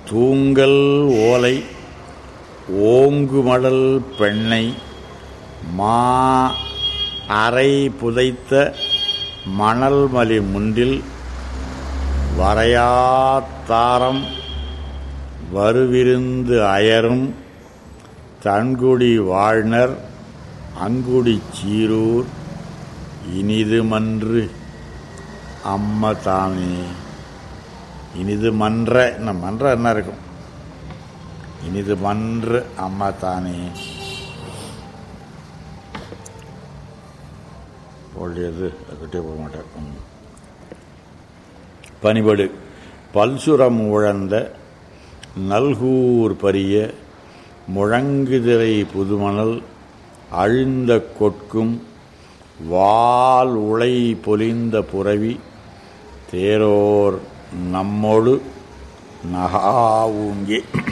தூங்கல் ஓலை ஓங்குமடல் பெண்ணை மா அறை புதைத்த மணல்மலி முன்றில் வரையாத்தாரம் வருவிருந்து அயரும் தன்குடி வாழ்னர் அங்குடி சீரூர் இனிது மன்று அம்ம தாமே இனிது மன்ற என்ன மன்ற என்ன இருக்கும் இனிது மன்று அம்மா தானே ஒழியது கிட்டே போக மாட்டேன் ம். பனிபடு பல்சுரம் உழந்த நல்கூர் பரிய முழங்குதிரை புதுமணல் அழிந்த கொட்கும் வால் உளை பொலிந்த புரவி தேரோர் நம்மோடு நகாவுங்கே